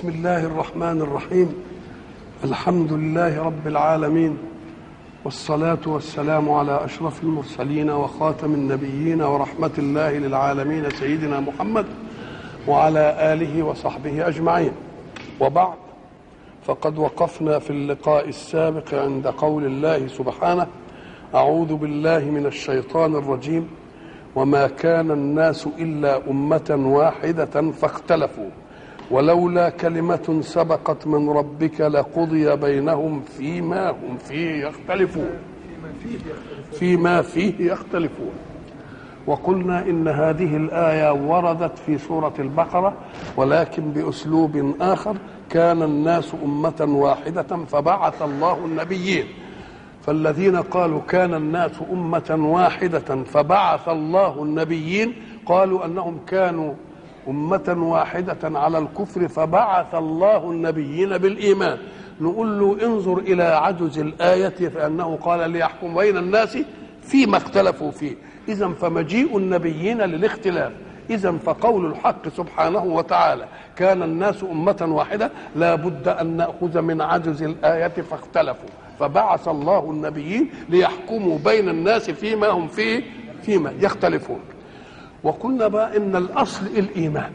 بسم الله الرحمن الرحيم الحمد لله رب العالمين والصلاة والسلام على أشرف المرسلين وخاتم النبيين ورحمة الله للعالمين سيدنا محمد وعلى آله وصحبه أجمعين وبعد فقد وقفنا في اللقاء السابق عند قول الله سبحانه أعوذ بالله من الشيطان الرجيم وما كان الناس إلا أمة واحدة فاختلفوا ولولا كلمة سبقت من ربك لقضي بينهم فيما هم فيه يختلفون فيما فيه يختلفون وقلنا إن هذه الآية وردت في سورة البقرة ولكن بأسلوب آخر كان الناس أمة واحدة فبعث الله النبيين فالذين قالوا كان الناس أمة واحدة فبعث الله النبيين قالوا أنهم كانوا أمة واحدة على الكفر فبعث الله النبيين بالإيمان نقول له انظر إلى عجز الآية فأنه قال ليحكم بين الناس فيما اختلفوا فيه إذا فمجيء النبيين للاختلاف إذا فقول الحق سبحانه وتعالى كان الناس أمة واحدة لا بد أن نأخذ من عجز الآية فاختلفوا فبعث الله النبيين ليحكموا بين الناس فيما هم فيه فيما يختلفون وقلنا بقى ان الاصل الايمان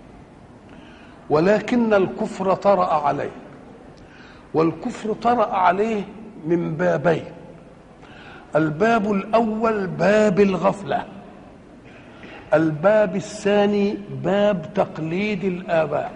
ولكن الكفر طرا عليه والكفر طرا عليه من بابين الباب الاول باب الغفله الباب الثاني باب تقليد الاباء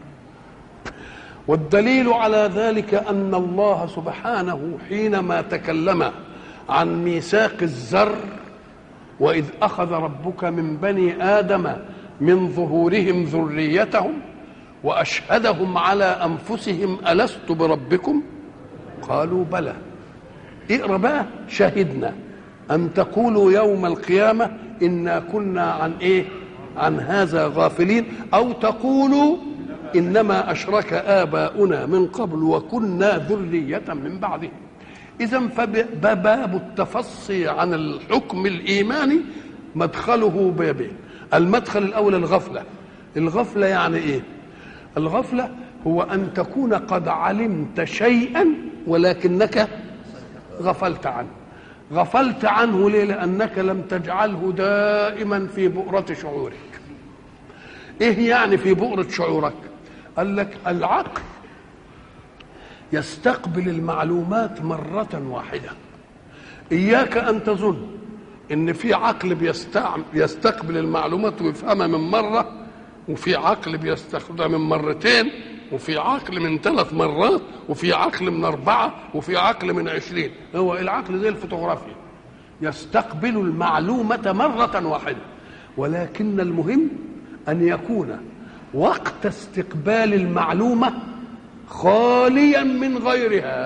والدليل على ذلك ان الله سبحانه حينما تكلم عن ميثاق الذر واذ اخذ ربك من بني ادم من ظهورهم ذريتهم واشهدهم على انفسهم الست بربكم قالوا بلى اقرا بقى شهدنا ان تقولوا يوم القيامه انا كنا عن ايه عن هذا غافلين او تقولوا انما اشرك اباؤنا من قبل وكنا ذريه من بعدهم اذا فباب التفصي عن الحكم الايماني مدخله بابين المدخل الاول الغفله الغفله يعني ايه الغفله هو ان تكون قد علمت شيئا ولكنك غفلت عنه غفلت عنه ليه لانك لم تجعله دائما في بؤره شعورك ايه يعني في بؤره شعورك قال لك العقل يستقبل المعلومات مرة واحدة إياك أن تظن إن في عقل بيستقبل المعلومات ويفهمها من مرة وفي عقل بيستخدمها من مرتين وفي عقل من ثلاث مرات وفي عقل من أربعة وفي عقل من عشرين هو العقل زي الفوتوغرافيا يستقبل المعلومة مرة واحدة ولكن المهم أن يكون وقت استقبال المعلومة خاليا من غيرها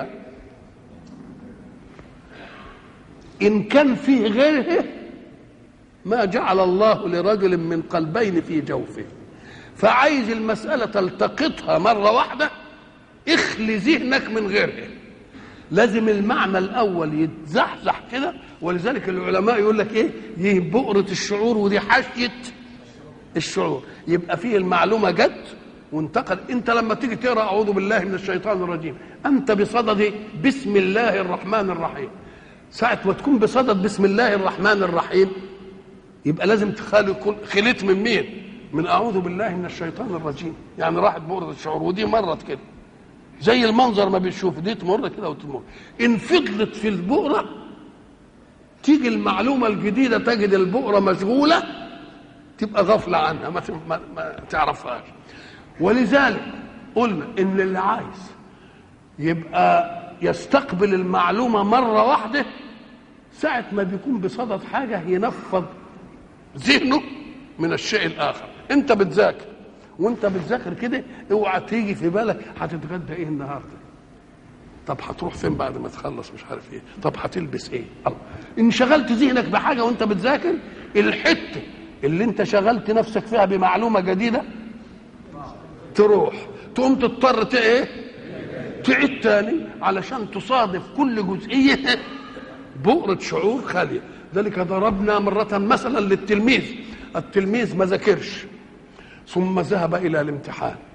ان كان فيه غيره ما جعل الله لرجل من قلبين في جوفه فعايز المسألة تلتقطها مرة واحدة اخلي ذهنك من غيرها لازم المعنى الأول يتزحزح كده ولذلك العلماء يقول لك إيه دي بؤرة الشعور ودي حاشية الشعور يبقى فيه المعلومة جت وانتقل انت لما تيجي تقرا اعوذ بالله من الشيطان الرجيم انت بصدد بسم الله الرحمن الرحيم ساعة ما تكون بصدد بسم الله الرحمن الرحيم يبقى لازم تخلي خليت من مين؟ من اعوذ بالله من الشيطان الرجيم يعني راحت بؤرة الشعور ودي مرت كده زي المنظر ما بتشوف دي تمر كده وتمر ان فضلت في البؤرة تيجي المعلومة الجديدة تجد البؤرة مشغولة تبقى غفلة عنها ما, ما, ما تعرفهاش ولذلك قلنا ان اللي عايز يبقى يستقبل المعلومة مرة واحدة ساعة ما بيكون بصدد حاجة ينفض ذهنه من الشيء الآخر أنت بتذاكر وأنت بتذاكر كده اوعى تيجي في بالك هتتغدى إيه النهاردة طب هتروح فين بعد ما تخلص مش عارف ايه طب هتلبس ايه الله انشغلت ذهنك بحاجه وانت بتذاكر الحته اللي انت شغلت نفسك فيها بمعلومه جديده تروح تقوم تضطر ايه تعيد تاني علشان تصادف كل جزئيه بؤرة شعور خالية ذلك ضربنا مرة مثلا للتلميذ التلميذ ما ذاكرش ثم ذهب إلى الامتحان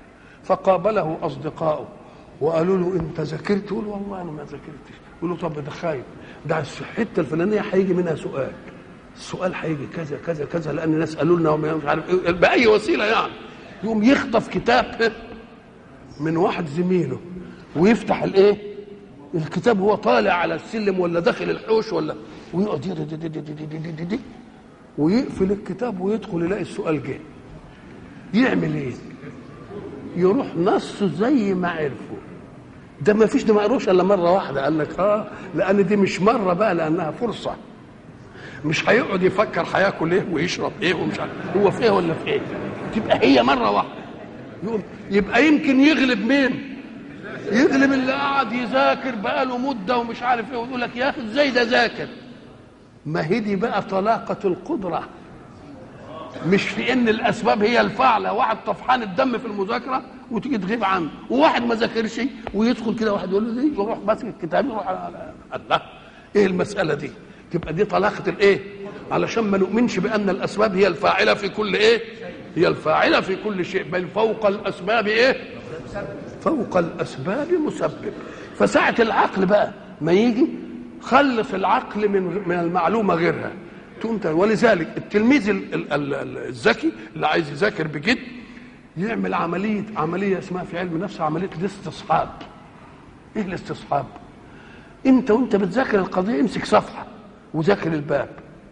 فقابله اصدقائه وقالوا له انت ذاكرت يقول والله انا ما ذاكرتش يقول له طب ده خايف ده الحته الفلانيه هيجي منها سؤال السؤال هيجي كذا كذا كذا لان الناس قالوا لنا مش عارف ايه باي وسيله يعني يقوم يخطف كتاب من واحد زميله ويفتح الايه الكتاب هو طالع على السلم ولا داخل الحوش ولا ويقعد دي دي دي دي دي دي دي دي ويقفل الكتاب ويدخل يلاقي السؤال جه يعمل ايه يروح نصه زي ما عرفه ده ما فيش ده ما قروش الا مره واحده قال لك اه لان دي مش مره بقى لانها فرصه مش هيقعد يفكر هياكل ايه ويشرب ايه ومش عارف هو في ايه ولا في ايه تبقى هي مره واحده يقوم يبقى يمكن يغلب مين يغلب اللي قعد يذاكر بقاله مده ومش عارف ايه ويقول لك يا اخي ازاي ده ذاكر ما هي دي بقى طلاقه القدره مش في ان الاسباب هي الفاعله واحد طفحان الدم في المذاكره وتيجي تغيب عنه وواحد ما ذاكرش ويدخل كده واحد يقول له دي يروح ماسك الكتاب يروح الله ايه المساله دي تبقى دي طلاقه الايه علشان ما نؤمنش بان الاسباب هي الفاعله في كل ايه هي الفاعله في كل شيء بل فوق الاسباب ايه فوق الاسباب مسبب فساعه العقل بقى ما يجي خلص العقل من من المعلومه غيرها تقوم ولذلك التلميذ الذكي اللي عايز يذاكر بجد يعمل عمليه عمليه اسمها في علم النفس عمليه الاستصحاب ايه الاستصحاب انت وانت بتذاكر القضيه امسك صفحه وذاكر الباب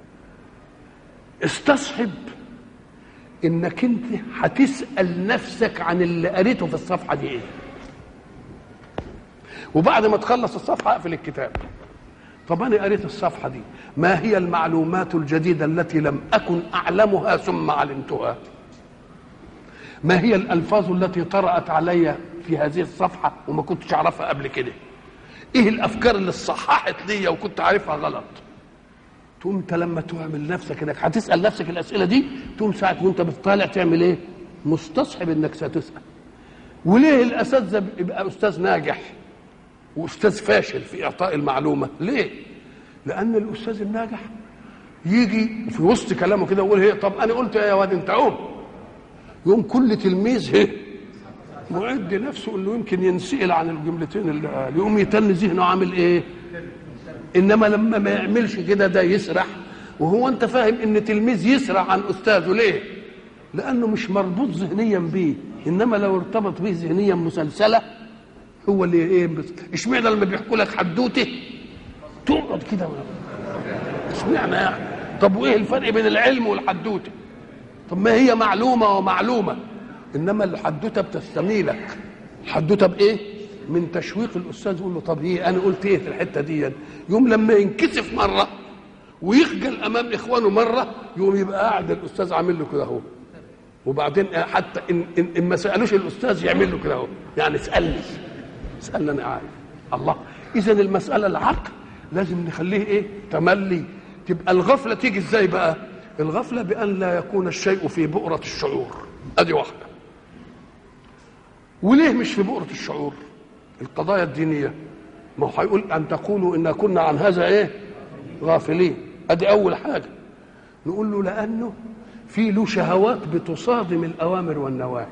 استصحب انك انت هتسال نفسك عن اللي قريته في الصفحه دي ايه وبعد ما تخلص الصفحه اقفل الكتاب طب انا قريت الصفحه دي ما هي المعلومات الجديده التي لم اكن اعلمها ثم علمتها ما هي الالفاظ التي طرات علي في هذه الصفحه وما كنتش اعرفها قبل كده ايه الافكار اللي صححت ليا وكنت عارفها غلط تقوم انت لما تعمل نفسك انك هتسال نفسك الاسئله دي تقوم ساعه وانت بتطالع تعمل ايه مستصحب انك ستسال وليه الاساتذه يبقى استاذ ناجح واستاذ فاشل في اعطاء المعلومه ليه لان الاستاذ الناجح يجي في وسط كلامه كده يقول هي طب انا قلت يا واد انت قوم يقوم كل تلميذ هي معد نفسه انه يمكن ينسال عن الجملتين اللي قال يقوم يتن ذهنه عامل ايه انما لما ما يعملش كده ده يسرح وهو انت فاهم ان تلميذ يسرح عن استاذه ليه لانه مش مربوط ذهنيا بيه انما لو ارتبط به ذهنيا مسلسله هو اللي ايه بس اشمعنى لما بيحكوا لك حدوته تقعد كده اشمعنى يعني طب وايه الفرق بين العلم والحدوته طب ما هي معلومه ومعلومه انما الحدوته بتستميلك الحدوته بايه من تشويق الاستاذ يقول له طب ايه انا قلت ايه في الحته دي يوم لما ينكسف مره ويخجل امام اخوانه مره يقوم يبقى قاعد الاستاذ عامل له كده اهو وبعدين حتى ان ان, إن ما سالوش الاستاذ يعمل له كده اهو يعني اسالني اسالني انا عارف الله اذا المساله العقل لازم نخليه ايه تملي تبقى الغفله تيجي ازاي بقى الغفله بان لا يكون الشيء في بؤره الشعور ادي واحده وليه مش في بؤره الشعور القضايا الدينيه ما هو هيقول ان تقولوا ان كنا عن هذا ايه غافلين ادي اول حاجه نقول له لانه في له شهوات بتصادم الاوامر والنواهي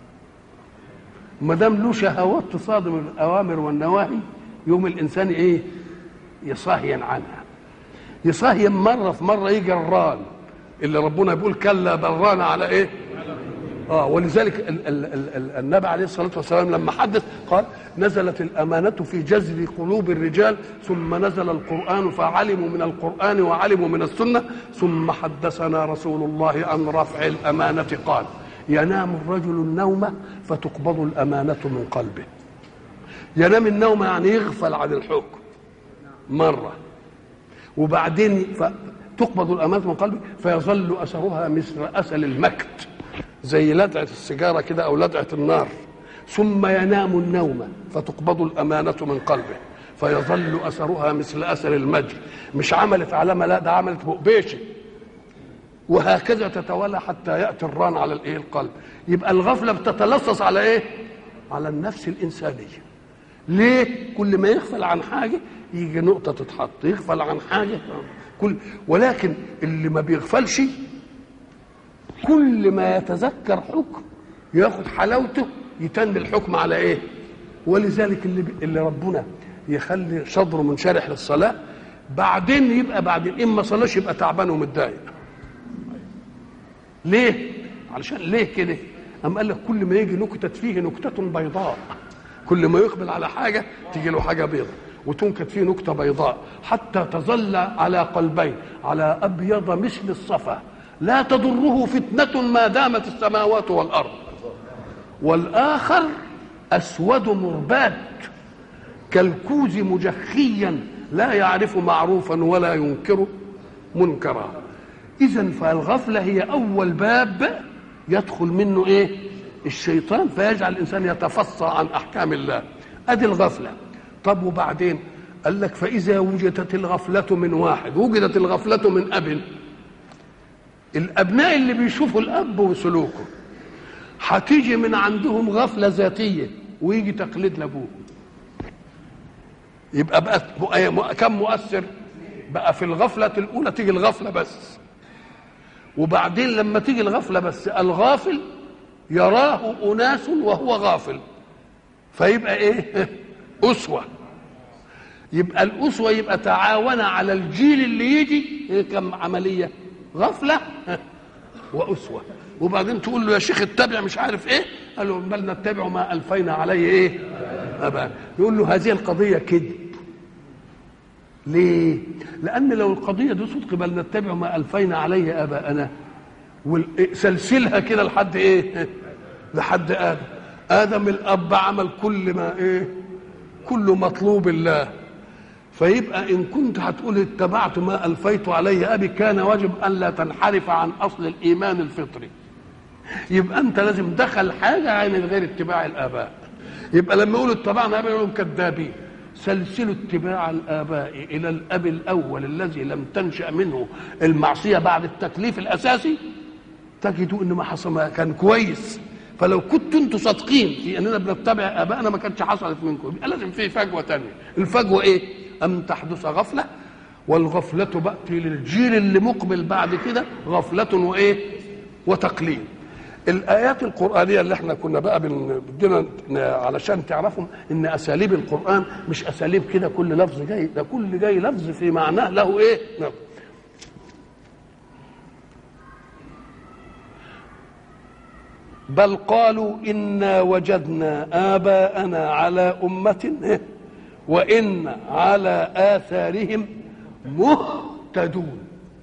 ما دام له شهوات تصادم الاوامر والنواهي يوم الانسان ايه يصهين عنها يصهين مره في مره يجي الران اللي ربنا بيقول كلا بران على ايه اه ولذلك ال ال ال ال النبي عليه الصلاه والسلام لما حدث قال نزلت الامانه في جذر قلوب الرجال ثم نزل القران فعلموا من القران وعلموا من السنه ثم حدثنا رسول الله عن رفع الامانه قال ينام الرجل النوم فتقبض الامانه من قلبه ينام النوم يعني يغفل عن الحكم مره وبعدين تقبض الامانه من قلبه فيظل اثرها مثل اثل المكت زي لدعة السيجارة كده أو لدعة النار ثم ينام النوم فتقبض الأمانة من قلبه فيظل أثرها مثل أثر المجر مش عملت علامة لا ده عملت بقبيشة وهكذا تتوالى حتى يأتي الران على الإيه القلب يبقى الغفلة بتتلصص على إيه على النفس الإنسانية ليه كل ما يغفل عن حاجة يجي نقطة تتحط يغفل عن حاجة كل ولكن اللي ما بيغفلش كل ما يتذكر حكم ياخد حلاوته يتن الحكم على ايه ولذلك اللي اللي ربنا يخلي صدره منشرح للصلاه بعدين يبقى بعدين اما صلاش يبقى تعبان ومتضايق ليه علشان ليه كده أم قال لك كل ما يجي نكتة فيه نكتة بيضاء كل ما يقبل على حاجة تيجي له حاجة بيضاء وتنكت فيه نكتة بيضاء حتى تظل على قلبين على أبيض مثل الصفا لا تضره فتنة ما دامت السماوات والأرض والآخر أسود مرباد كالكوز مجخيا لا يعرف معروفا ولا ينكر منكرا إذا فالغفلة هي أول باب يدخل منه إيه الشيطان فيجعل الإنسان يتفصى عن أحكام الله أدي الغفلة طب وبعدين قال لك فإذا وجدت الغفلة من واحد وجدت الغفلة من أب الأبناء اللي بيشوفوا الأب وسلوكه هتيجي من عندهم غفلة ذاتية ويجي تقليد لأبوه يبقى بقى كم مؤثر بقى في الغفلة الأولى تيجي الغفلة بس وبعدين لما تيجي الغفلة بس الغافل يراه أناس وهو غافل فيبقى إيه أسوة يبقى الأسوة يبقى تعاون على الجيل اللي يجي إيه كم عملية غفلة وأسوة وبعدين تقول له يا شيخ اتبع مش عارف ايه قال له بل نتبع ما الفينا عليه ايه أبا. يقول له هذه القضيه كذب ليه لان لو القضيه دي صدق بل نتبع ما الفينا عليه اباءنا سلسلها كده لحد ايه لحد ادم ادم الاب عمل كل ما ايه كل مطلوب الله فيبقى ان كنت هتقول اتبعت ما الفيت عليه ابي كان واجب ان لا تنحرف عن اصل الايمان الفطري يبقى انت لازم دخل حاجه عن غير اتباع الاباء يبقى لما يقولوا اتبعنا اباء يقولوا كذابين سلسلوا اتباع الاباء الى الاب الاول الذي لم تنشا منه المعصيه بعد التكليف الاساسي تجدوا ان ما حصل ما كان كويس فلو كنتوا انتوا صادقين في اننا بنتبع ابائنا ما كانتش حصلت منكم يبقى لازم في فجوه ثانيه الفجوه ايه ام تحدث غفله والغفله باتي للجيل اللي مقبل بعد كده غفله وايه وتقليد الايات القرانيه اللي احنا كنا بقى بدنا علشان تعرفوا ان اساليب القران مش اساليب كده كل لفظ جاي ده كل جاي لفظ في معناه له ايه بل قالوا انا وجدنا اباءنا على امه وان على اثارهم مهتدون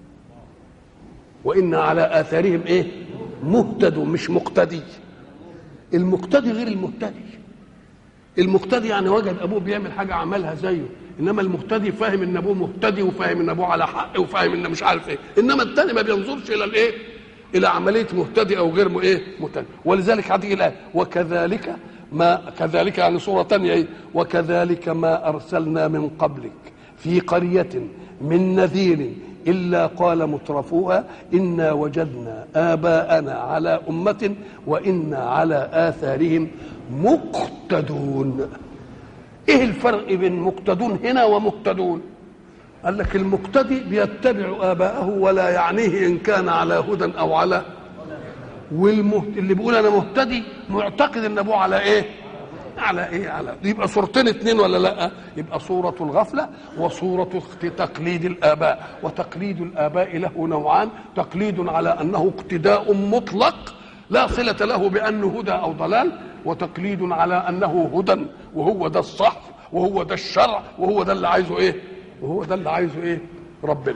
وان على اثارهم ايه مهتدون مش مقتدي المقتدي غير المهتدي المقتدي يعني وجد ابوه بيعمل حاجه عملها زيه انما المهتدي فاهم ان ابوه مهتدي وفاهم ان ابوه على حق وفاهم ان مش عارف ايه انما الثاني ما بينظرش الى الايه الى عمليه مهتدي او غير ايه مهتدي ولذلك هتيجي الايه وكذلك ما كذلك يعني صوره ثانيه ايه وكذلك ما ارسلنا من قبلك في قريه من نذير إلا قال مترفوها إنا وجدنا آباءنا على أمة وإنا على آثارهم مقتدون إيه الفرق بين مقتدون هنا ومقتدون قال لك المقتدي بيتبع آباءه ولا يعنيه إن كان على هدى أو على والمهت... اللي بيقول أنا مهتدي معتقد إن أبوه على إيه على ايه على يبقى صورتين اتنين ولا لا يبقى صورة الغفلة وصورة تقليد الآباء وتقليد الآباء له نوعان تقليد على أنه اقتداء مطلق لا صلة له بأنه هدى أو ضلال وتقليد على أنه هدى وهو ده الصح وهو ده الشرع وهو ده اللي عايزه ايه وهو ده اللي عايزه ايه ربنا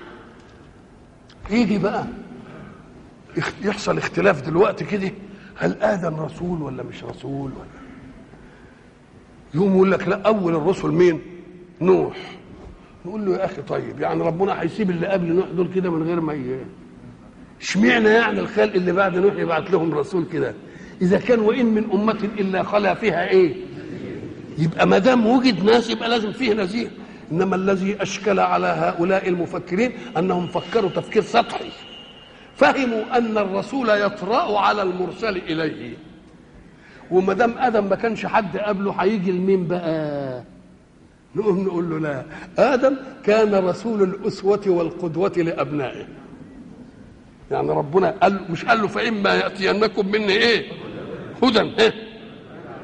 يجي بقى يحصل اختلاف دلوقتي كده هل آدم رسول ولا مش رسول ولا يقوم يقول لك لا اول الرسل مين نوح نقول له يا اخي طيب يعني ربنا هيسيب اللي قبل نوح دول كده من غير ما ي... اشمعنى يعني الخلق اللي بعد نوح يبعت لهم رسول كده اذا كان وان من امه الا خلا فيها ايه يبقى ما دام وجد ناس يبقى لازم فيه نذير انما الذي اشكل على هؤلاء المفكرين انهم فكروا تفكير سطحي فهموا ان الرسول يطرا على المرسل اليه وما دام ادم ما كانش حد قبله هيجي لمين بقى نقوم نقول له لا ادم كان رسول الاسوه والقدوه لابنائه يعني ربنا قال مش قال له فاما ياتينكم مني ايه هدى إيه؟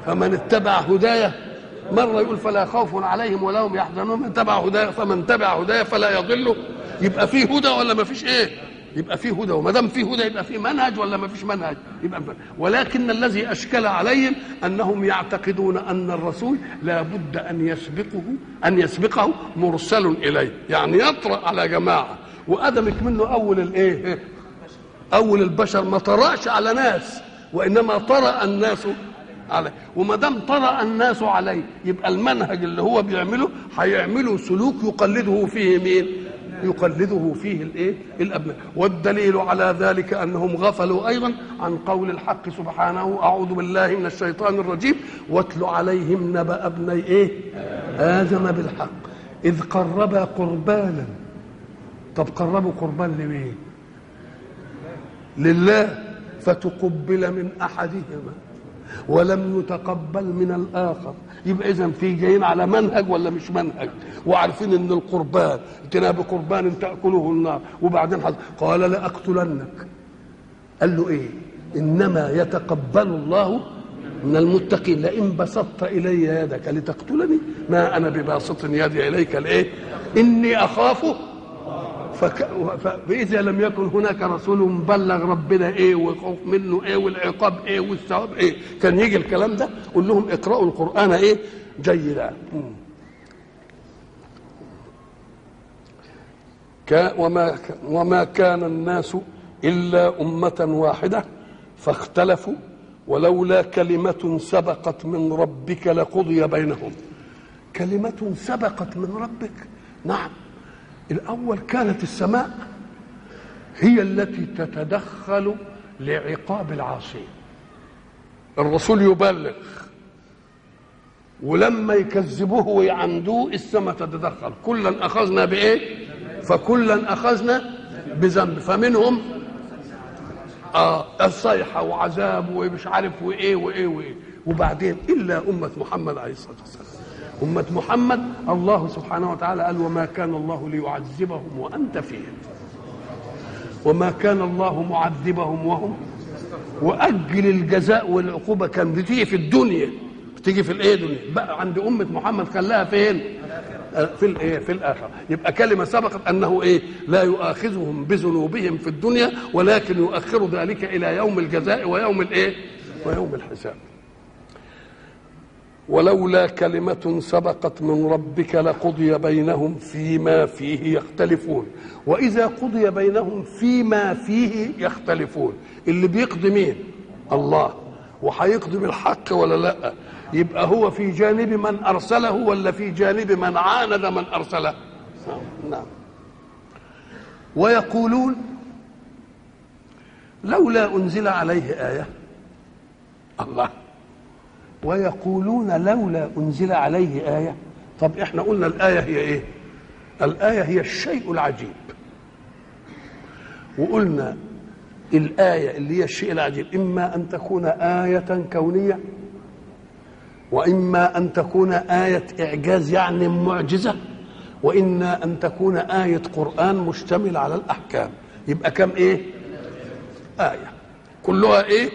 فمن اتبع هدايا مرة يقول فلا خوف عليهم ولا هم يحزنون من تبع هدايا فمن تبع هدايا فلا يضل يبقى فيه هدى ولا ما فيش ايه يبقى فيه هدى وما دام فيه هدى يبقى فيه منهج ولا ما فيش منهج يبقى ولكن الذي اشكل عليهم انهم يعتقدون ان الرسول لا بد ان يسبقه ان يسبقه مرسل اليه يعني يطرا على جماعه وادمك منه اول الايه اول البشر ما طرأش على ناس وانما طرأ الناس عليه وما دام طرأ الناس عليه يبقى المنهج اللي هو بيعمله هيعملوا سلوك يقلده فيه مين؟ يقلده فيه الايه؟ الابناء والدليل على ذلك انهم غفلوا ايضا عن قول الحق سبحانه اعوذ بالله من الشيطان الرجيم واتل عليهم نبأ ابني ايه؟ ادم بالحق اذ قربا قربانا طب قربوا قربان لمين؟ لله فتقبل من احدهما ولم يتقبل من الاخر يبقى اذا في جايين على منهج ولا مش منهج وعارفين ان القربان اتنا بقربان تاكله النار وبعدين حصل قال لاقتلنك قال له ايه انما يتقبل الله من المتقين لئن بسطت الي يدك لتقتلني ما انا بباسط يدي اليك لايه اني اخاف فك... فإذا لم يكن هناك رسول مبلغ ربنا إيه والخوف منه إيه والعقاب إيه والثواب إيه كان يجي الكلام ده قول لهم اقرأوا القرآن إيه جيدا ك... وما وما كان الناس إلا أمة واحدة فاختلفوا ولولا كلمة سبقت من ربك لقضي بينهم كلمة سبقت من ربك نعم الأول كانت السماء هي التي تتدخل لعقاب العاصين الرسول يبلغ ولما يكذبوه ويعندوه السماء تتدخل كلا أخذنا بإيه فكلا أخذنا بذنب فمنهم آه الصيحة وعذاب ومش عارف وإيه وإيه وإيه وبعدين إلا أمة محمد عليه الصلاة والسلام أمة محمد الله سبحانه وتعالى قال وما كان الله ليعذبهم وأنت فيهم وما كان الله معذبهم وهم وأجل الجزاء والعقوبة كان بتيجي في الدنيا بتيجي في الايه دنيا بقى عند أمة محمد خلاها فين في الايه في الاخره يبقى كلمه سبقت انه ايه لا يؤاخذهم بذنوبهم في الدنيا ولكن يؤخر ذلك الى يوم الجزاء ويوم الايه ويوم الحساب ولولا كلمة سبقت من ربك لقضي بينهم فيما فيه يختلفون وإذا قضي بينهم فيما فيه يختلفون اللي بيقضي مين الله وهيقضي بالحق ولا لا يبقى هو في جانب من أرسله ولا في جانب من عاند من أرسله نعم ويقولون لولا أنزل عليه آية الله ويقولون لولا انزل عليه ايه طب احنا قلنا الايه هي ايه الايه هي الشيء العجيب وقلنا الايه اللي هي الشيء العجيب اما ان تكون ايه كونيه واما ان تكون ايه اعجاز يعني معجزه واما ان تكون ايه قران مشتمل على الاحكام يبقى كم ايه ايه كلها ايه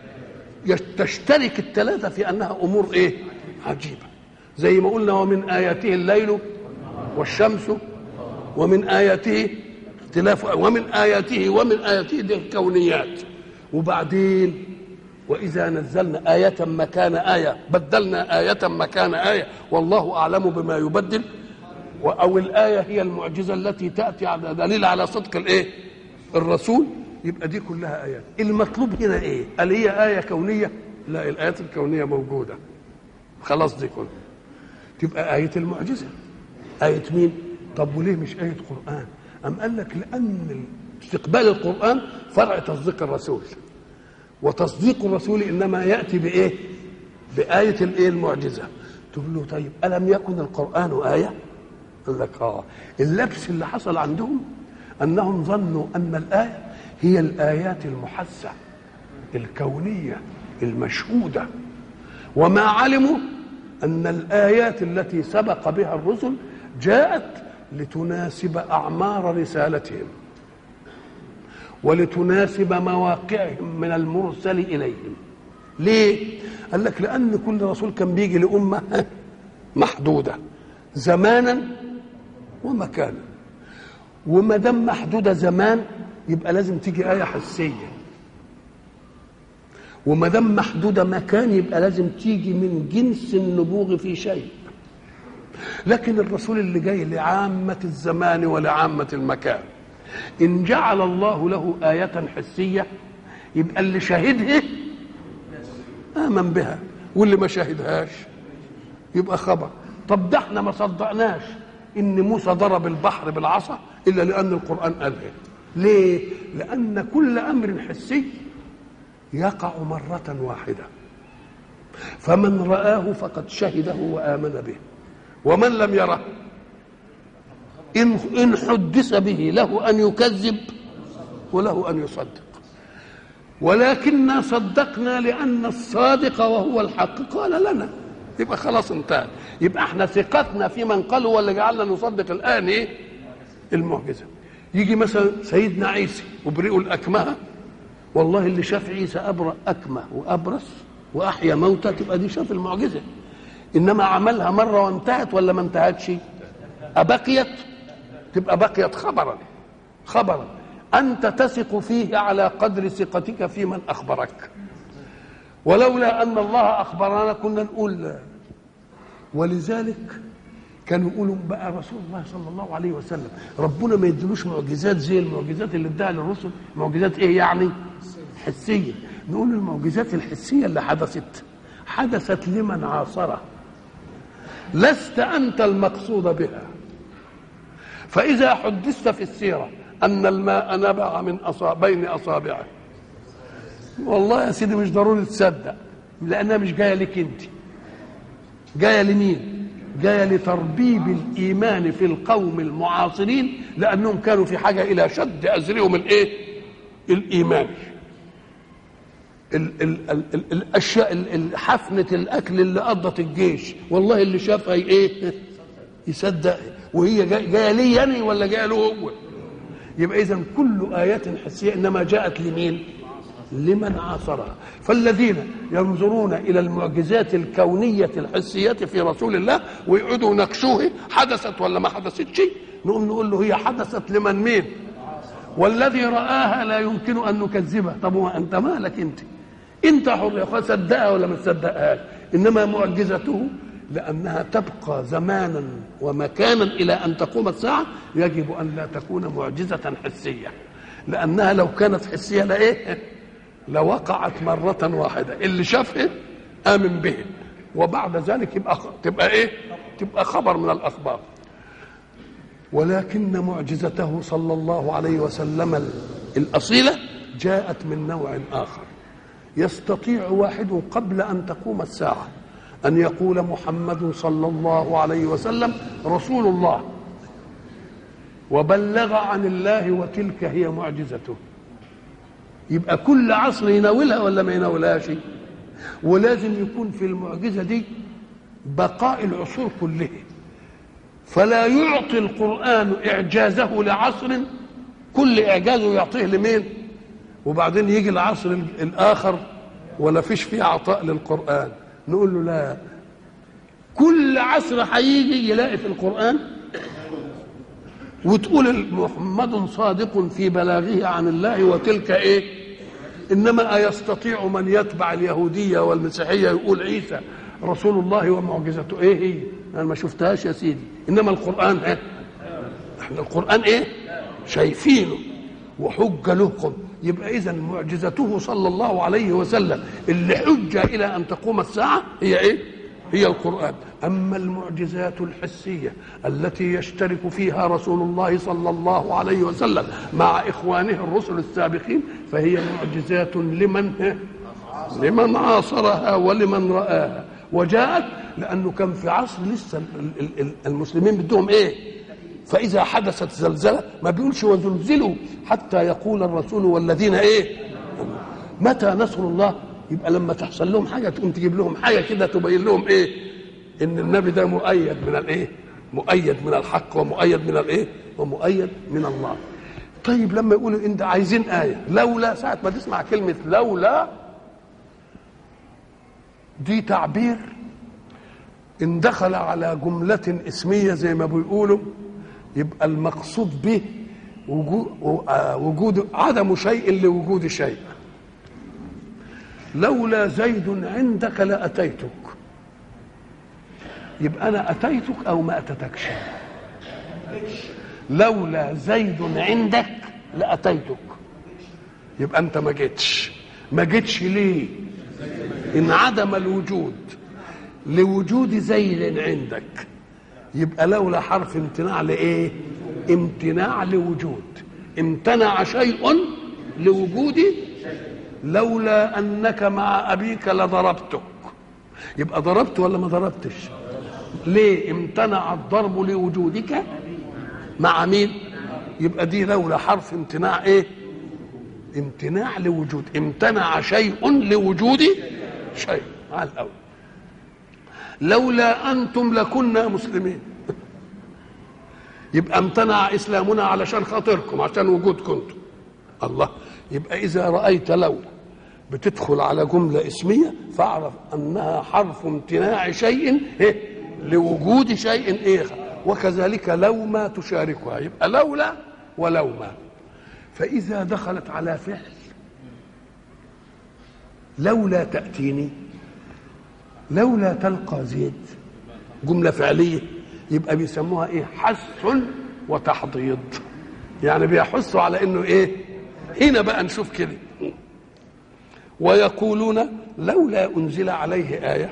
تشترك الثلاثة في أنها أمور إيه؟ عجيبة زي ما قلنا ومن آياته الليل والشمس ومن آياته اختلاف ومن آياته ومن آياته دي كونيات وبعدين وإذا نزلنا آية مكان آية بدلنا آية مكان آية والله أعلم بما يبدل أو الآية هي المعجزة التي تأتي على دليل على صدق الإيه؟ الرسول يبقى دي كلها ايات المطلوب هنا ايه هل هي ايه كونيه لا الايات الكونيه موجوده خلاص دي كلها تبقى ايه المعجزه ايه مين طب وليه مش ايه قران ام قال لك لان استقبال القران فرع تصديق الرسول وتصديق الرسول انما ياتي بايه بايه الايه المعجزه تقول له طيب الم يكن القران ايه قال لك اه اللبس اللي حصل عندهم انهم ظنوا ان الايه هي الآيات المحسة الكونية المشهودة وما علموا أن الآيات التي سبق بها الرسل جاءت لتناسب أعمار رسالتهم ولتناسب مواقعهم من المرسل إليهم ليه؟ قال لك لان كل رسول كان بيجي لامه محدوده زمانا ومكانا وما دام محدوده زمان يبقى لازم تيجي ايه حسيه وما دام محدوده مكان يبقى لازم تيجي من جنس النبوغ في شيء لكن الرسول اللي جاي لعامه الزمان ولعامه المكان ان جعل الله له ايه حسيه يبقى اللي شاهدها امن بها واللي ما شاهدهاش يبقى خبر طب ده احنا ما صدقناش ان موسى ضرب البحر بالعصا الا لان القران قالها ليه لان كل امر حسي يقع مره واحده فمن رآه فقد شهده وآمن به ومن لم يره إن إن حدث به له أن يكذب وله أن يصدق ولكننا صدقنا لأن الصادق وهو الحق قال لنا يبقى خلاص انتهى يبقى احنا ثقتنا في من قال هو اللي جعلنا نصدق الآن ايه المعجزة يجي مثلا سيدنا عيسى وبرئوا الأكمه والله اللي شاف عيسى أبرأ أكمه وأبرص وأحيا موتى تبقى دي شاف المعجزة إنما عملها مرة وانتهت ولا ما انتهتش أبقيت تبقى بقيت خبرا خبرا أنت تثق فيه على قدر ثقتك في من أخبرك ولولا أن الله أخبرنا كنا نقول لا ولذلك كانوا يقولوا بقى رسول الله صلى الله عليه وسلم ربنا ما يدلوش معجزات زي المعجزات اللي اداها للرسل معجزات ايه يعني حسيه نقول المعجزات الحسيه اللي حدثت حدثت لمن عاصره لست انت المقصود بها فاذا حدثت في السيره ان الماء نبع من أصاب بين اصابعه والله يا سيدي مش ضروري تصدق لانها مش جايه لك انت جايه لمين جايه لتربيب الايمان في القوم المعاصرين لانهم كانوا في حاجه الى شد ازرهم الايه الايمان ال ال ال ال الاشياء ال- ال- حفنه الاكل اللي قضت الجيش والله اللي شافها ايه يصدق وهي جايه جايه لي انا ولا جايه له هو يبقى اذا كل ايات حسيه انما جاءت لمين لمن عاصرها فالذين ينظرون الى المعجزات الكونيه الحسيه في رسول الله ويقعدوا يناقشوه حدثت ولا ما حدثتش نقوم نقول له هي حدثت لمن مين والذي رآها لا يمكن أن نكذبه طب هو أنت مالك أنت أنت حر يا أخوان صدقها ولا ما تصدقهاش إنما معجزته لأنها تبقى زمانا ومكانا إلى أن تقوم الساعة يجب أن لا تكون معجزة حسية لأنها لو كانت حسية لإيه لوقعت مرة واحدة اللي شافها آمن به وبعد ذلك يبقى تبقى إيه تبقى خبر من الأخبار ولكن معجزته صلى الله عليه وسلم الأصيلة جاءت من نوع آخر يستطيع واحد قبل أن تقوم الساعة أن يقول محمد صلى الله عليه وسلم رسول الله وبلغ عن الله وتلك هي معجزته يبقى كل عصر يناولها ولا ما يناولهاش ولازم يكون في المعجزة دي بقاء العصور كلها فلا يعطي القرآن إعجازه لعصر كل إعجازه يعطيه لمين وبعدين يجي العصر الآخر ولا فيش فيه عطاء للقرآن نقول له لا كل عصر هيجي يلاقي في القرآن وتقول محمد صادق في بلاغه عن الله وتلك ايه انما ايستطيع من يتبع اليهوديه والمسيحيه يقول عيسى رسول الله ومعجزته ايه هي انا ما شفتهاش يا سيدي انما القران ايه احنا القران ايه شايفينه وحجه لكم يبقى اذا معجزته صلى الله عليه وسلم اللي حجه الى ان تقوم الساعه هي ايه هي القرآن أما المعجزات الحسية التي يشترك فيها رسول الله صلى الله عليه وسلم مع إخوانه الرسل السابقين فهي معجزات لمن لمن عاصرها ولمن رآها وجاءت لأنه كان في عصر لسه المسلمين بدهم إيه فإذا حدثت زلزلة ما بيقولش وزلزلوا حتى يقول الرسول والذين إيه متى نصر الله يبقى لما تحصل لهم حاجه تقوم تجيب لهم حاجه كده تبين لهم ايه ان النبي ده مؤيد من الايه مؤيد من الحق ومؤيد من الايه ومؤيد من الله طيب لما يقولوا انت عايزين ايه لولا ساعه ما تسمع كلمه لولا دي تعبير ان دخل على جملة اسمية زي ما بيقولوا يبقى المقصود به وجود, وجود عدم شيء لوجود شيء لولا زيد عندك لأتيتك يبقى أنا أتيتك أو ما أتتكش لولا زيد عندك لأتيتك يبقى أنت ما جيتش ما جيتش ليه انعدم الوجود لوجود زيد عندك يبقى لولا حرف امتناع لايه امتناع لوجود امتنع شيء لوجود لولا انك مع ابيك لضربتك يبقى ضربت ولا ما ضربتش ليه امتنع الضرب لوجودك مع مين يبقى دي لولا حرف امتناع ايه امتناع لوجود امتنع شيء لوجود شيء على الاول لولا انتم لكنا مسلمين يبقى امتنع اسلامنا علشان خاطركم عشان وجودكم انتم الله يبقى اذا رايت لولا بتدخل على جمله اسميه فاعرف انها حرف امتناع شيء إيه؟ لوجود شيء ايه وكذلك لو ما تشاركها يبقى لولا ولو ما فاذا دخلت على فعل لولا تاتيني لولا تلقى زيد جمله فعليه يبقى بيسموها ايه حث وتحضيض يعني بيحثوا على انه ايه هنا بقى نشوف كده ويقولون لولا انزل عليه ايه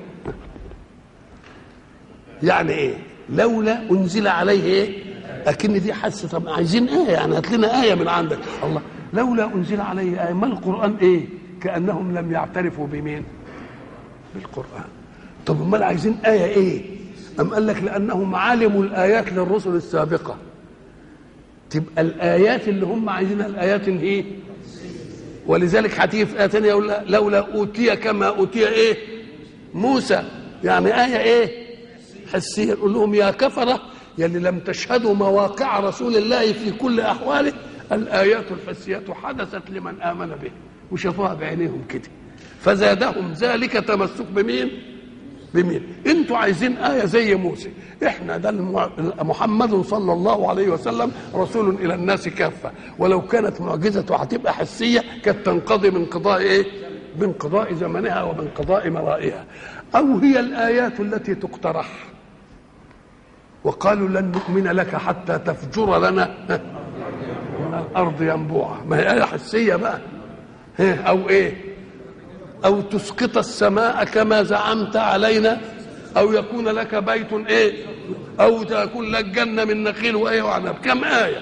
يعني ايه لولا انزل عليه ايه اكن دي حس طب عايزين ايه يعني هات لنا ايه من عندك الله لولا انزل عليه ايه ما القران ايه كانهم لم يعترفوا بمين بالقران طب امال عايزين ايه ايه ام قال لك لانهم علموا الايات للرسل السابقه تبقى الايات اللي هم عايزينها الايات ايه ولذلك هتيجي في ايه ثانيه يقول لولا اوتي كما اوتي ايه موسى يعني ايه ايه حسيه يقول لهم يا كفره يلي لم تشهدوا مواقع رسول الله في كل احواله الايات الحسيه حدثت لمن امن به وشافوها بعينيهم كده فزادهم ذلك تمسك بمين بمين انتوا عايزين آية زي موسى احنا ده المع... محمد صلى الله عليه وسلم رسول الى الناس كافة ولو كانت معجزته هتبقى حسية كانت تنقضي من قضاء ايه من قضاء زمنها ومن قضاء مرائها او هي الآيات التي تقترح وقالوا لن نؤمن لك حتى تفجر لنا من الارض ينبوعا ما هي آية حسية بقى او ايه او تسقط السماء كما زعمت علينا او يكون لك بيت ايه او تكون لك جنه من نخيل وايه وعنب كم ايه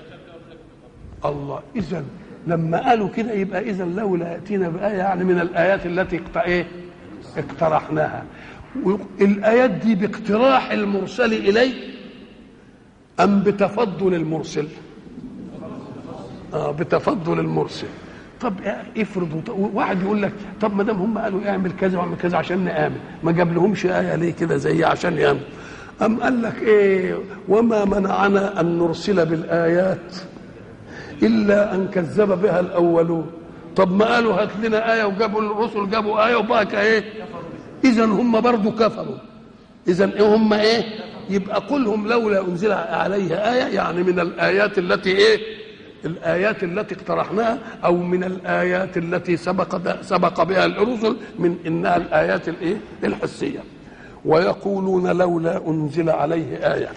الله اذا لما قالوا كده يبقى اذا لولا ياتينا بايه يعني من الايات التي ايه اقترحناها الايات دي باقتراح المرسل اليه ام بتفضل المرسل اه بتفضل المرسل طب افرض واحد يقول لك طب ما دام هم قالوا اعمل كذا واعمل كذا عشان نآمن ما جاب لهمش آية ليه كده زي عشان يآمن أم قال لك إيه وما منعنا أن نرسل بالآيات إلا أن كذب بها الأولون طب ما قالوا هات لنا آية وجابوا الرسل جابوا آية وبقى إيه إذا هم برضو كفروا إذا إيه هم إيه يبقى قلهم لولا أنزل عليه آية يعني من الآيات التي إيه الآيات التي اقترحناها أو من الآيات التي سبق سبق بها الرسل من إنها الآيات الإيه؟ الحسية ويقولون لولا أنزل عليه آية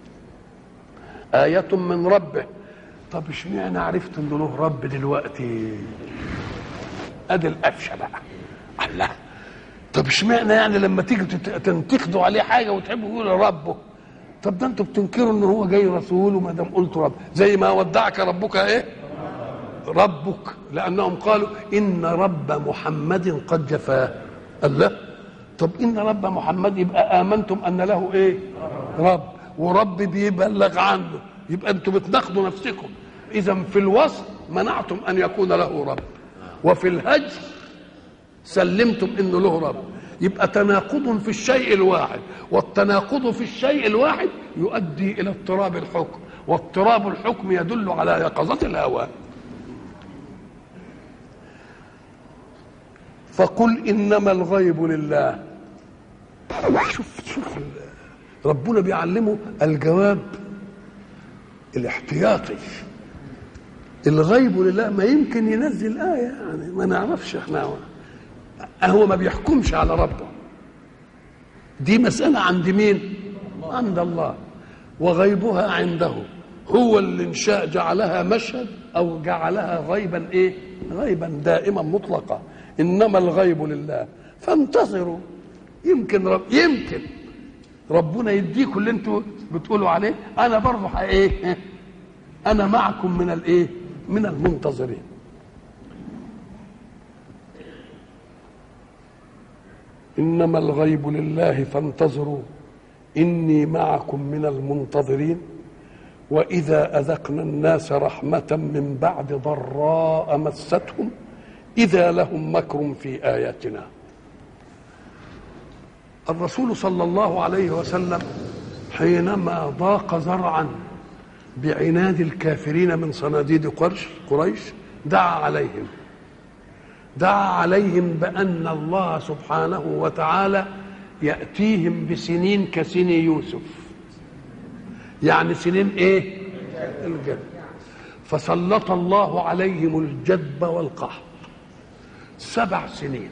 آية من ربه طب اشمعنى عرفت إنه له رب دلوقتي؟ أدي القفشة بقى الله طب اشمعنى يعني لما تيجي تنتقدوا عليه حاجة وتحبوا تقولوا ربه طب ده انتوا بتنكروا ان هو جاي رسول وما دام قلتوا رب زي ما ودعك ربك ايه ربك لانهم قالوا ان رب محمد قد جفاه الله طب ان رب محمد يبقى امنتم ان له ايه رب ورب بيبلغ عنه يبقى انتوا بتناقضوا نفسكم اذا في الوصف منعتم ان يكون له رب وفي الهجر سلمتم انه له رب يبقى تناقض في الشيء الواحد والتناقض في الشيء الواحد يؤدي الى اضطراب الحكم واضطراب الحكم يدل على يقظة الهوى فقل انما الغيب لله شوف شوف ربنا بيعلمه الجواب الاحتياطي الغيب لله ما يمكن ينزل آية يعني ما نعرفش احنا هو ما بيحكمش على ربه دي مسألة عند مين؟ عند الله وغيبها عنده هو اللي ان شاء جعلها مشهد او جعلها غيبا ايه؟ غيبا دائما مطلقا انما الغيب لله فانتظروا يمكن رب يمكن ربنا يديكم اللي انتوا بتقولوا عليه انا برضه ايه؟ انا معكم من الايه؟ من المنتظرين انما الغيب لله فانتظروا اني معكم من المنتظرين واذا اذقنا الناس رحمه من بعد ضراء مستهم اذا لهم مكر في اياتنا الرسول صلى الله عليه وسلم حينما ضاق زرعا بعناد الكافرين من صناديد قرش قريش دعا عليهم دعا عليهم بأن الله سبحانه وتعالى يأتيهم بسنين كسن يوسف يعني سنين ايه الجد فسلط الله عليهم الجدب والقحط سبع سنين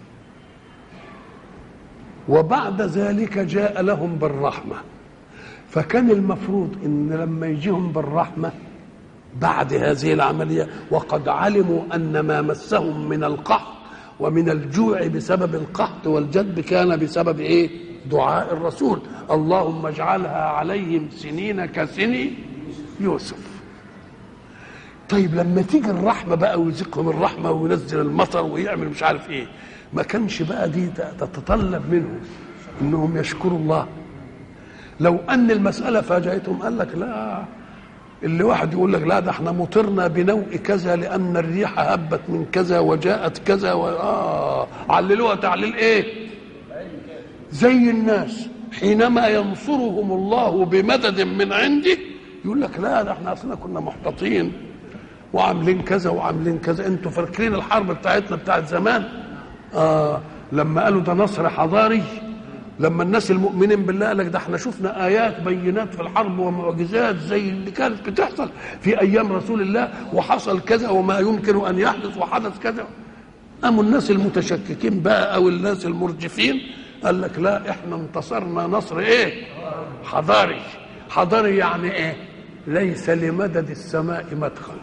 وبعد ذلك جاء لهم بالرحمه فكان المفروض ان لما يجيهم بالرحمه بعد هذه العمليه وقد علموا ان ما مسهم من القحط ومن الجوع بسبب القحط والجدب كان بسبب ايه؟ دعاء الرسول اللهم اجعلها عليهم سنين كسن يوسف طيب لما تيجي الرحمه بقى ويزقهم الرحمه وينزل المطر ويعمل مش عارف ايه ما كانش بقى دي تتطلب منهم انهم يشكروا الله لو ان المساله فاجأتهم قال لك لا اللي واحد يقول لك لا ده احنا مطرنا بنوء كذا لان الريح هبت من كذا وجاءت كذا و... آه عللوها تعليل ايه زي الناس حينما ينصرهم الله بمدد من عنده يقول لك لا ده احنا اصلا كنا محتاطين وعاملين كذا وعاملين كذا انتوا فاكرين الحرب بتاعتنا بتاعت زمان آه لما قالوا ده نصر حضاري لما الناس المؤمنين بالله قال لك ده احنا شفنا ايات بينات في الحرب ومعجزات زي اللي كانت بتحصل في ايام رسول الله وحصل كذا وما يمكن ان يحدث وحدث كذا قاموا الناس المتشككين بقى او الناس المرجفين قال لك لا احنا انتصرنا نصر ايه حضاري حضاري يعني ايه ليس لمدد السماء مدخل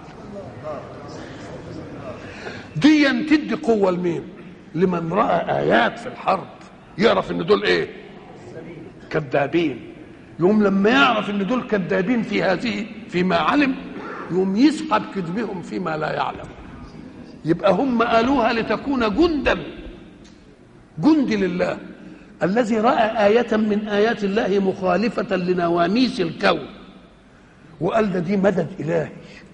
دي تدي قوه لمين لمن راى ايات في الحرب يعرف ان دول ايه كذابين يوم لما يعرف ان دول كذابين في هذه فيما علم يوم يسحب كذبهم فيما لا يعلم يبقى هم قالوها لتكون جندا جند لله الذي راى ايه من ايات الله مخالفه لنواميس الكون وقال ده دي مدد الهي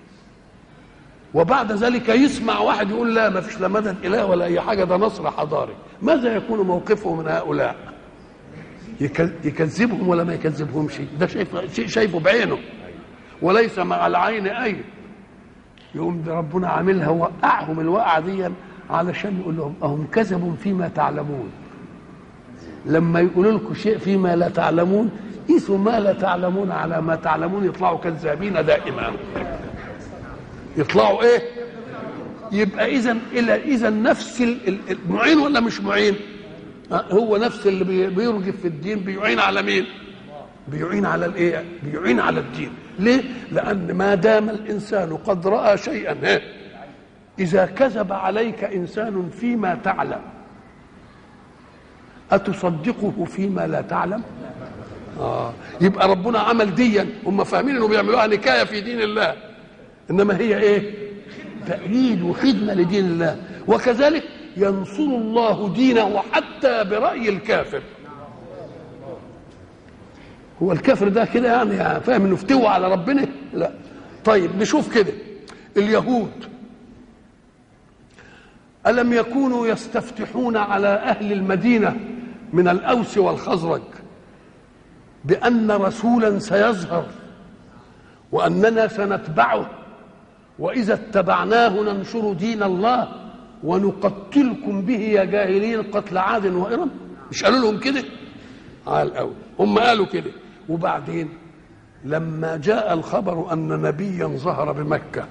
وبعد ذلك يسمع واحد يقول لا ما فيش لا مدد اله ولا اي حاجه ده نصر حضاري ماذا يكون موقفه من هؤلاء يكذبهم ولا ما يكذبهمش ده شايف شايفه بعينه وليس مع العين اي يقوم ده ربنا عاملها وقعهم الوقعه دي علشان يقول لهم اهم كذبوا فيما تعلمون لما يقولوا لكم شيء فيما لا تعلمون قيسوا ما لا تعلمون على ما تعلمون يطلعوا كذابين دائما يطلعوا ايه يبقى اذا الى اذا نفس المعين ولا مش معين هو نفس اللي بيرجف في الدين بيعين على مين بيعين على الايه بيعين على الدين ليه لان ما دام الانسان قد راى شيئا اذا كذب عليك انسان فيما تعلم اتصدقه فيما لا تعلم آه. يبقى ربنا عمل ديا هم فاهمين انه بيعملوها نكايه في دين الله انما هي ايه تأييد وخدمة لدين الله وكذلك ينصر الله دينه حتى برأي الكافر هو الكافر ده كده يعني فاهم انه افتوى على ربنا لا طيب نشوف كده اليهود ألم يكونوا يستفتحون على أهل المدينة من الأوس والخزرج بأن رسولا سيظهر وأننا سنتبعه واذا اتبعناه ننشر دين الله ونقتلكم به يا جاهلين قتل عاد وإرم مش قالوا لهم كده على الأول هم قالوا كده وبعدين لما جاء الخبر أن نبيا ظهر بمكة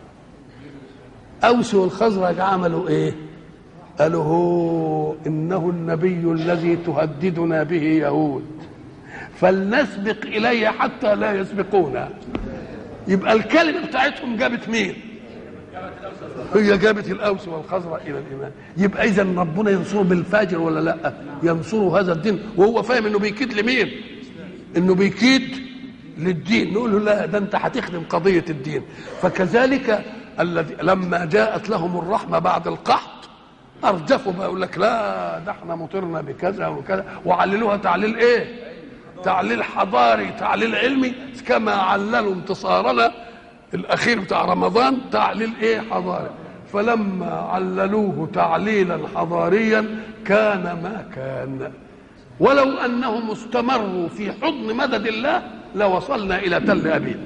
أوس والخزرج عملوا إيه قالوا هو إنه النبي الذي تهددنا به يهود فلنسبق إليه حتى لا يسبقونا يبقى الكلمة بتاعتهم جابت مين هي جابت الأوس والخزرج إلى الإيمان يبقى إذا ربنا ينصره بالفاجر ولا لا ينصره هذا الدين وهو فاهم إنه بيكيد لمين إنه بيكيد للدين نقول له لا ده أنت هتخدم قضية الدين فكذلك الذي لما جاءت لهم الرحمة بعد القحط أرجفوا بقى يقول لك لا ده احنا مطرنا بكذا وكذا وعللوها تعليل إيه تعليل حضاري تعليل علمي كما عللوا انتصارنا الاخير بتاع رمضان تعليل ايه حضاري فلما عللوه تعليلا حضاريا كان ما كان ولو انهم استمروا في حضن مدد الله لوصلنا الى تل ابيب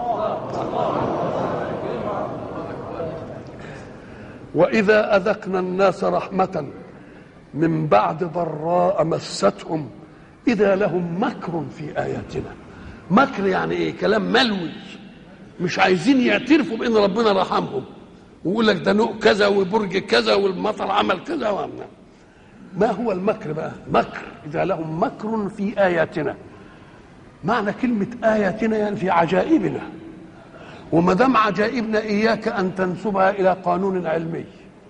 واذا اذقنا الناس رحمه من بعد ضراء مستهم اذا لهم مكر في اياتنا مكر يعني ايه كلام ملوي مش عايزين يعترفوا بان ربنا رحمهم ويقول لك ده نوع كذا وبرج كذا والمطر عمل كذا وعمل ما هو المكر بقى مكر اذا لهم مكر في اياتنا معنى كلمه اياتنا يعني في عجائبنا وما دام عجائبنا اياك ان تنسبها الى قانون علمي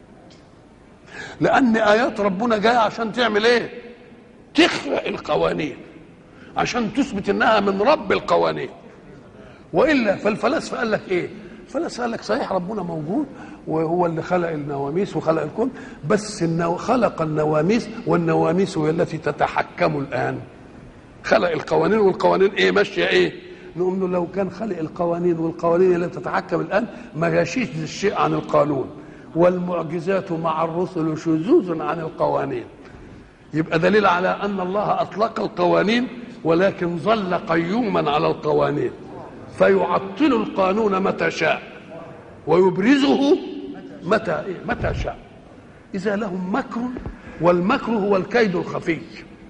لان ايات ربنا جايه عشان تعمل ايه تخرق القوانين عشان تثبت انها من رب القوانين والا فالفلاسفه قال لك ايه الفلاسفه قال لك صحيح ربنا موجود وهو اللي خلق النواميس وخلق الكون بس النو... خلق النواميس والنواميس هي التي تتحكم الان خلق القوانين والقوانين ايه ماشيه ايه نقول له لو كان خلق القوانين والقوانين التي تتحكم الان ما يشيش الشيء عن القانون والمعجزات مع الرسل شذوذ عن القوانين يبقى دليل على ان الله اطلق القوانين ولكن ظل قيوما على القوانين فيعطل القانون متى شاء ويبرزه متى إيه؟ متى شاء اذا لهم مكر والمكر هو الكيد الخفي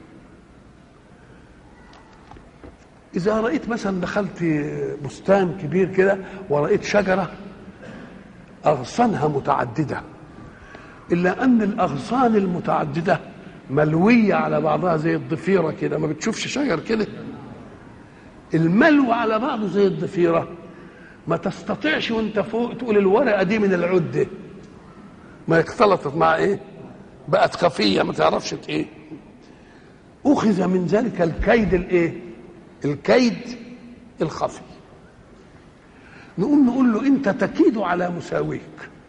اذا رايت مثلا دخلت بستان كبير كده ورأيت شجره اغصانها متعدده الا ان الاغصان المتعدده ملويه على بعضها زي الضفيره كده ما بتشوفش شجر كده الملو على بعضه زي الضفيره ما تستطيعش وانت فوق تقول الورقه دي من العده ما اختلطت مع ايه بقت خفيه ما تعرفش ايه اخذ من ذلك الكيد الايه الكيد الخفي نقوم نقول له انت تكيد على مساويك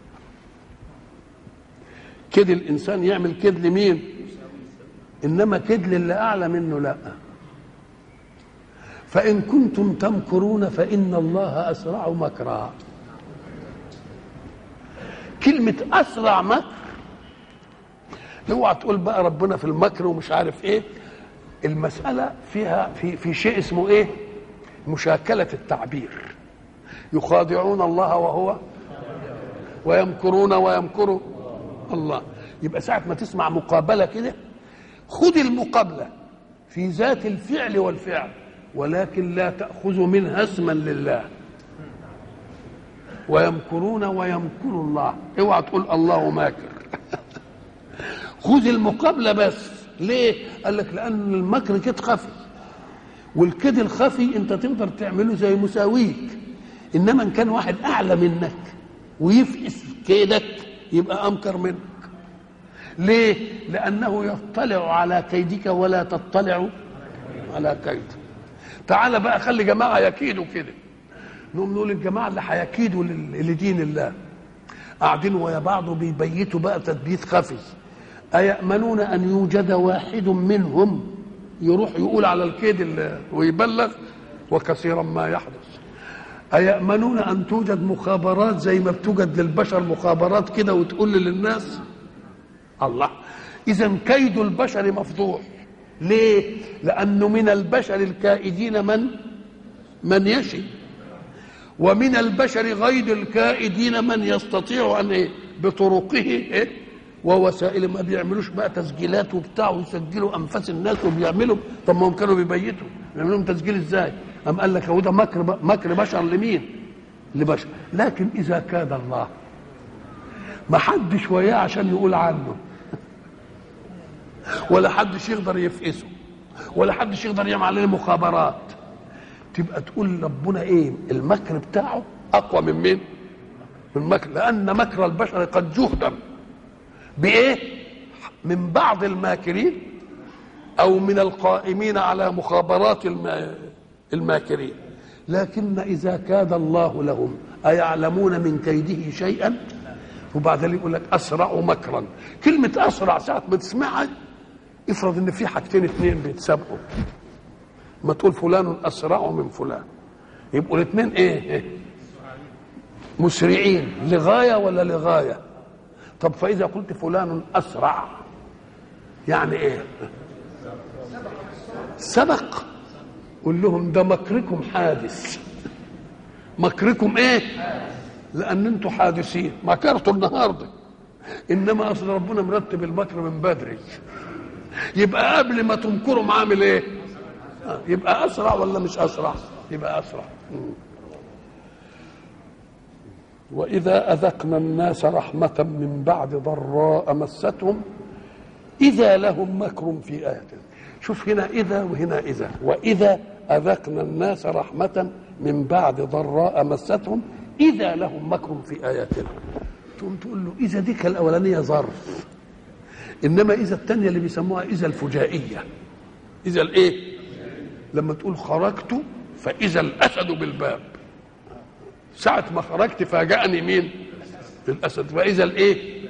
كده الانسان يعمل كيد لمين انما كيد للي اعلى منه لا فان كنتم تمكرون فان الله اسرع مكرا كلمه اسرع مكر اوعى تقول بقى ربنا في المكر ومش عارف ايه المساله فيها في في شيء اسمه ايه مشاكله التعبير يخادعون الله وهو ويمكرون ويمكر الله يبقى ساعة ما تسمع مقابلة كده خذ المقابلة في ذات الفعل والفعل ولكن لا تأخذ منها اسما لله ويمكرون ويمكر الله اوعى تقول الله ماكر خذ المقابلة بس ليه؟ قال لك لأن المكر كده خفي والكيد الخفي انت تقدر تعمله زي مساويك انما ان كان واحد اعلى منك ويفقس كيدك يبقى امكر منك ليه لانه يطلع على كيدك ولا تطلع على كيده تعال بقى خلي جماعه يكيدوا كده نقوم نقول الجماعه اللي هيكيدوا لدين الله قاعدين ويا بعض بيبيتوا بقى تثبيت خفي أيأمنون أن يوجد واحد منهم يروح يقول على الكيد ويبلغ وكثيرا ما يحدث أيأمنون أن توجد مخابرات زي ما بتوجد للبشر مخابرات كده وتقول للناس الله إذا كيد البشر مفضوح ليه؟ لأنه من البشر الكائدين من من يشي ومن البشر غير الكائدين من يستطيع أن إيه؟ بطرقه إيه؟ ووسائل ما بيعملوش بقى تسجيلات وبتاع ويسجلوا انفاس الناس وبيعملوا طب ما هم كانوا بيبيتوا يعملوا لهم تسجيل ازاي؟ قام قال لك هو ده مكر مكر بشر لمين؟ لبشر لكن اذا كاد الله ما حدش وياه عشان يقول عنه ولا حدش يقدر يفقسه ولا حدش يقدر يعمل عليه مخابرات تبقى تقول ربنا ايه المكر بتاعه اقوى من مين من مكر لان مكر البشر قد جهدم بايه من بعض الماكرين او من القائمين على مخابرات الماكرين لكن اذا كاد الله لهم ايعلمون من كيده شيئا وبعدين يقول لك اسرع مكرا كلمه اسرع ساعه ما تسمعها افرض ان في حاجتين اثنين بيتسابقوا ما تقول فلان اسرع من فلان يبقوا الاثنين ايه مسرعين لغايه ولا لغايه طب فاذا قلت فلان اسرع يعني ايه سبق قول لهم ده مكركم حادث مكركم ايه لان انتم حادثين مكرتوا النهارده انما اصل ربنا مرتب المكر من بدري يبقى قبل ما تمكروا عامل ايه يبقى اسرع ولا مش اسرع يبقى اسرع واذا اذقنا الناس رحمه من بعد ضراء مستهم اذا لهم مكر في ايه شوف هنا اذا وهنا اذا واذا اذقنا الناس رحمه من بعد ضراء مستهم اذا لهم مكر في اياتنا تقوم تقول له اذا ديك الاولانيه ظرف انما اذا الثانيه اللي بيسموها اذا الفجائيه اذا الايه لما تقول خرجت فاذا الاسد بالباب ساعة ما خرجت فاجأني مين؟ الأسد وإذا الإيه؟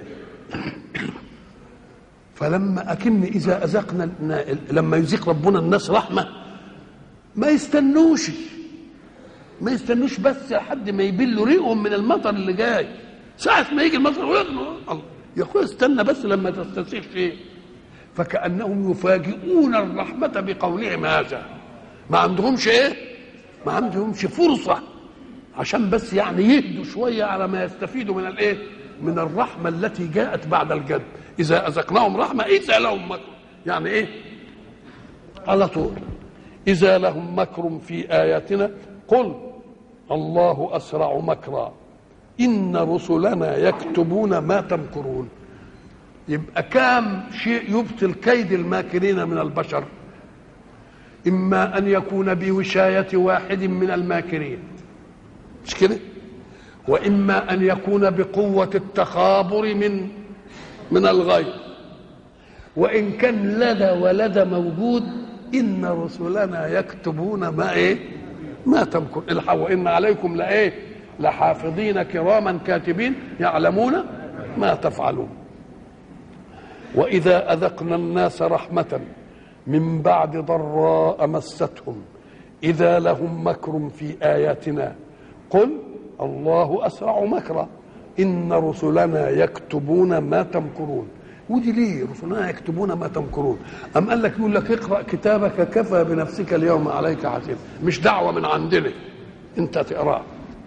فلما أكن إذا أذقنا لما يذيق ربنا الناس رحمة ما يستنوش ما يستنوش بس لحد ما يبلوا ريقهم من المطر اللي جاي ساعة ما يجي المطر ويغنوا الله يا اخويا استنى بس لما تستسيغ شيء فكأنهم يفاجئون الرحمة بقولهم هذا ما عندهمش ايه؟ ما عندهمش فرصة عشان بس يعني يهدوا شوية على ما يستفيدوا من الايه؟ من الرحمة التي جاءت بعد الجد إذا أذقناهم رحمة إذا لهم مكر يعني إيه؟ على طول إذا لهم مكر في آياتنا قل الله أسرع مكرا إن رسلنا يكتبون ما تمكرون يبقى كام شيء يبطل كيد الماكرين من البشر إما أن يكون بوشاية واحد من الماكرين مش كده وإما أن يكون بقوة التخابر من من الغير وإن كان لدى ولدى موجود إن رسلنا يكتبون ما إيه ما تمكر الحق وإن عليكم لإيه لحافظين كراما كاتبين يعلمون ما تفعلون واذا اذقنا الناس رحمه من بعد ضراء مستهم اذا لهم مكر في اياتنا قل الله اسرع مكرا ان رسلنا يكتبون ما تمكرون ودي ليه رسلنا يكتبون ما تمكرون أم قال لك يقول لك اقرأ كتابك كفى بنفسك اليوم عليك حسيب مش دعوة من عندنا انت تقرأ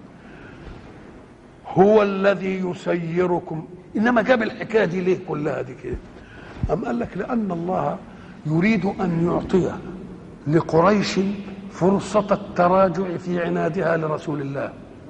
هو الذي يسيركم انما جاب الحكايه دي ليه كلها دي كده أم قال لك لأن الله يريد أن يعطي لقريش فرصة التراجع في عنادها لرسول الله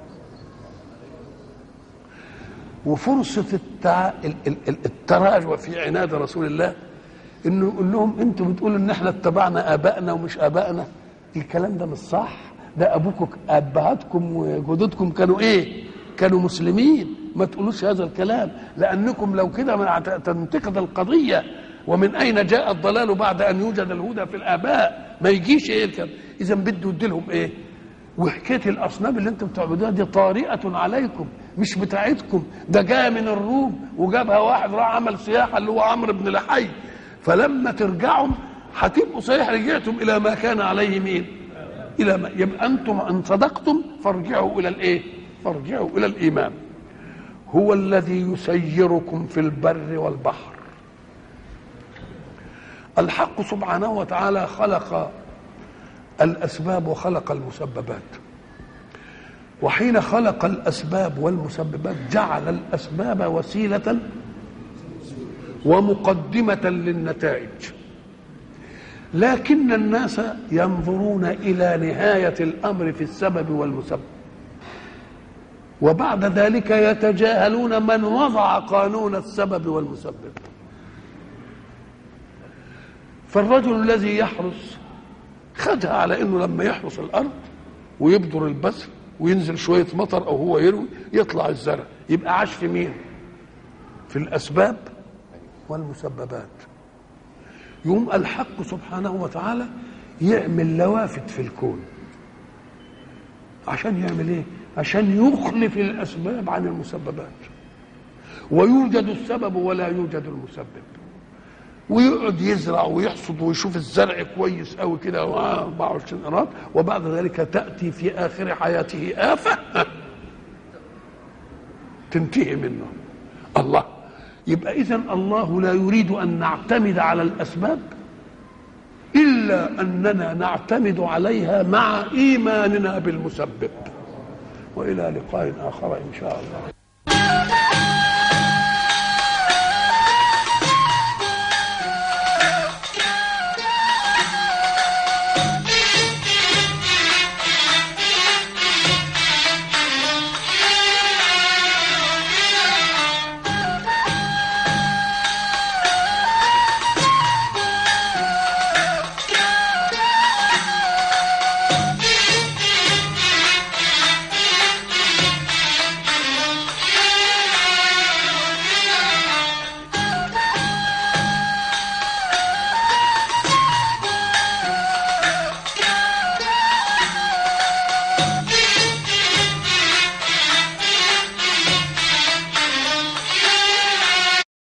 وفرصة التع... التراجع في عناد رسول الله انه يقول لهم انتوا بتقولوا ان احنا اتبعنا ابائنا ومش ابائنا الكلام ده مش صح ده ابوكم ابهاتكم وجدودكم كانوا ايه كانوا مسلمين ما تقولوش هذا الكلام لانكم لو كده تنتقد القضيه ومن اين جاء الضلال بعد ان يوجد الهدى في الاباء ما يجيش ايه الكلام اذا بده يدي لهم ايه وحكايه الاصنام اللي انتم بتعبدوها دي طارئه عليكم مش بتاعتكم ده جاء من الروم وجابها واحد راح عمل سياحه اللي هو عمرو بن لحي فلما ترجعوا هتبقوا صحيح رجعتم الى ما كان عليه مين الى ما يبقى انتم ان صدقتم فارجعوا الى الايه فارجعوا الى الايمان هو الذي يسيركم في البر والبحر الحق سبحانه وتعالى خلق الاسباب وخلق المسببات وحين خلق الأسباب والمسببات جعل الأسباب وسيلة ومقدمة للنتائج لكن الناس ينظرون إلى نهاية الأمر في السبب والمسبب وبعد ذلك يتجاهلون من وضع قانون السبب والمسبب فالرجل الذي يحرس خدها على انه لما يحرس الارض ويبذر البذر وينزل شويه مطر او هو يروي يطلع الزرع يبقى عاش في مين؟ في الاسباب والمسببات يوم الحق سبحانه وتعالى يعمل لوافت في الكون عشان يعمل ايه؟ عشان يخلف الاسباب عن المسببات ويوجد السبب ولا يوجد المسبب ويقعد يزرع ويحصد ويشوف الزرع كويس قوي كده 24 قرات وبعد ذلك تاتي في اخر حياته افه تنتهي منه الله يبقى اذا الله لا يريد ان نعتمد على الاسباب الا اننا نعتمد عليها مع ايماننا بالمسبب والى لقاء اخر ان شاء الله